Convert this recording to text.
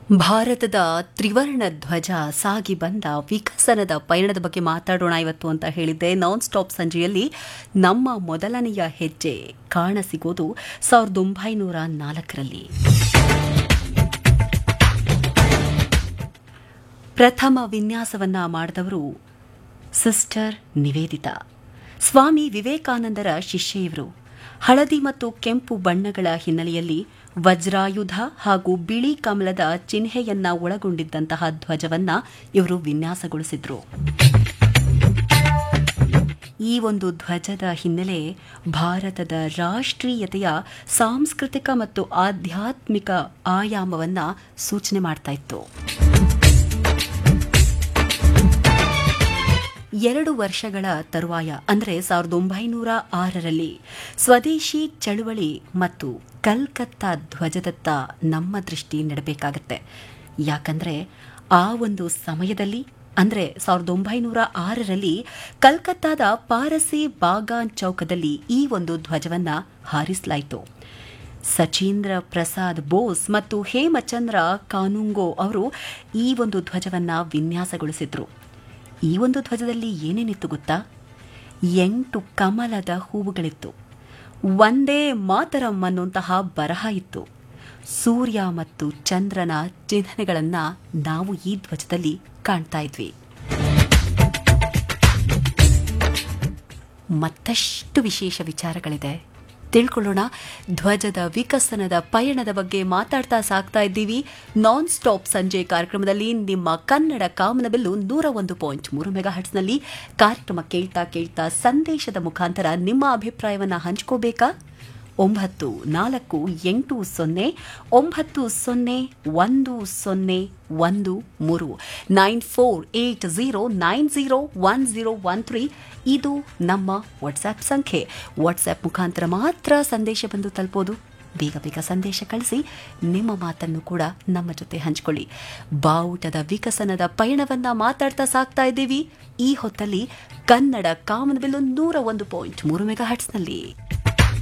ಭಾರತದ ತ್ರಿವರ್ಣ ಧ್ವಜ ಸಾಗಿ ಬಂದ ವಿಕಸನದ ಪಯಣದ ಬಗ್ಗೆ ಮಾತಾಡೋಣ ಇವತ್ತು ಅಂತ ಹೇಳಿದ್ದೆ ನಾನ್ ಸ್ಟಾಪ್ ಸಂಜೆಯಲ್ಲಿ ನಮ್ಮ ಮೊದಲನೆಯ ಹೆಜ್ಜೆ ಕಾಣಸಿಗೋದು ಸಾವಿರದ ಒಂಬೈನೂರ ನಾಲ್ಕರಲ್ಲಿ ಪ್ರಥಮ ವಿನ್ಯಾಸವನ್ನ ಮಾಡಿದವರು ಸಿಸ್ಟರ್ ನಿವೇದಿತಾ ಸ್ವಾಮಿ ವಿವೇಕಾನಂದರ ಶಿಷ್ಯ ಇವರು ಹಳದಿ ಮತ್ತು ಕೆಂಪು ಬಣ್ಣಗಳ ಹಿನ್ನೆಲೆಯಲ್ಲಿ ವಜ್ರಾಯುಧ ಹಾಗೂ ಬಿಳಿ ಕಮಲದ ಚಿಹ್ನೆಯನ್ನ ಒಳಗೊಂಡಿದ್ದಂತಹ ಧ್ವಜವನ್ನ ಇವರು ವಿನ್ಯಾಸಗೊಳಿಸಿದ್ರು ಈ ಒಂದು ಧ್ವಜದ ಹಿನ್ನೆಲೆ ಭಾರತದ ರಾಷ್ಟ್ರೀಯತೆಯ ಸಾಂಸ್ಕೃತಿಕ ಮತ್ತು ಆಧ್ಯಾತ್ಮಿಕ ಆಯಾಮವನ್ನ ಸೂಚನೆ ಮಾಡ್ತಾ ಇತ್ತು ಎರಡು ವರ್ಷಗಳ ತರುವಾಯ ಅಂದರೆ ಸಾವಿರದ ಒಂಬೈನೂರ ಆರರಲ್ಲಿ ಸ್ವದೇಶಿ ಚಳುವಳಿ ಮತ್ತು ಕಲ್ಕತ್ತಾ ಧ್ವಜದತ್ತ ನಮ್ಮ ದೃಷ್ಟಿ ನೆಡಬೇಕಾಗತ್ತೆ ಯಾಕಂದ್ರೆ ಆ ಒಂದು ಸಮಯದಲ್ಲಿ ಅಂದರೆ ಸಾವಿರದ ಒಂಬೈನೂರ ಆರರಲ್ಲಿ ಕಲ್ಕತ್ತಾದ ಪಾರಸಿ ಬಾಗಾನ್ ಚೌಕದಲ್ಲಿ ಈ ಒಂದು ಧ್ವಜವನ್ನ ಹಾರಿಸಲಾಯಿತು ಸಚೀಂದ್ರ ಪ್ರಸಾದ್ ಬೋಸ್ ಮತ್ತು ಹೇಮಚಂದ್ರ ಕಾನುಂಗೋ ಅವರು ಈ ಒಂದು ಧ್ವಜವನ್ನ ವಿನ್ಯಾಸಗೊಳಿಸಿದ್ರು ಈ ಒಂದು ಧ್ವಜದಲ್ಲಿ ಏನೇನಿತ್ತು ಗೊತ್ತಾ ಎಂಟು ಕಮಲದ ಹೂವುಗಳಿತ್ತು ಒಂದೇ ಮಾತರಂ ಅನ್ನುವಂತಹ ಬರಹ ಇತ್ತು ಸೂರ್ಯ ಮತ್ತು ಚಂದ್ರನ ಚಿಹ್ನೆಗಳನ್ನ ನಾವು ಈ ಧ್ವಜದಲ್ಲಿ ಕಾಣ್ತಾ ಇದ್ವಿ ಮತ್ತಷ್ಟು ವಿಶೇಷ ವಿಚಾರಗಳಿದೆ ತಿಳ್ಕೊಳ್ಳೋಣ ಧ್ವಜದ ವಿಕಸನದ ಪಯಣದ ಬಗ್ಗೆ ಮಾತಾಡ್ತಾ ಸಾಕ್ತಾ ಇದ್ದೀವಿ ನಾನ್ ಸ್ಟಾಪ್ ಸಂಜೆ ಕಾರ್ಯಕ್ರಮದಲ್ಲಿ ನಿಮ್ಮ ಕನ್ನಡ ಕಾಮನಬಿಲ್ಲು ನೂರ ಒಂದು ಪಾಯಿಂಟ್ ಮೂರು ಮೆಗಾ ಹಟ್ಸ್ನಲ್ಲಿ ಕಾರ್ಯಕ್ರಮ ಕೇಳ್ತಾ ಕೇಳ್ತಾ ಸಂದೇಶದ ಮುಖಾಂತರ ನಿಮ್ಮ ಅಭಿಪ್ರಾಯವನ್ನ ಹಂಚ್ಕೋಬೇಕಾ ಒಂಬತ್ತು ನಾಲ್ಕು ಎಂಟು ಸೊನ್ನೆ ಒಂಬತ್ತು ಸೊನ್ನೆ ಒಂದು ಸೊನ್ನೆ ಒಂದು ಮೂರು nine four eight zero nine zero one zero one three ಇದು ನಮ್ಮ ವಾಟ್ಸ್ಆ್ಯಪ್ ಸಂಖ್ಯೆ ವಾಟ್ಸ್ಆ್ಯಪ್ ಮುಖಾಂತರ ಮಾತ್ರ ಸಂದೇಶ ಬಂದು ತಲುಪೋದು ಬೇಗ ಬೇಗ ಸಂದೇಶ ಕಳಿಸಿ ನಿಮ್ಮ ಮಾತನ್ನು ಕೂಡ ನಮ್ಮ ಜೊತೆ ಹಂಚಿಕೊಳ್ಳಿ ಬಾವುಟದ ವಿಕಸನದ ಪಯಣವನ್ನ ಮಾತಾಡ್ತಾ ಸಾಕ್ತಾ ಇದ್ದೀವಿ ಈ ಹೊತ್ತಲ್ಲಿ ಕನ್ನಡ ಕಾಮನಬಿಲ್ಲು ನೂರ ಒಂದು ಪಾಯಿಂಟ್ ಮೂರು ಮೆಗಾ ಹಟ್ಸ್ನಲ್ಲಿ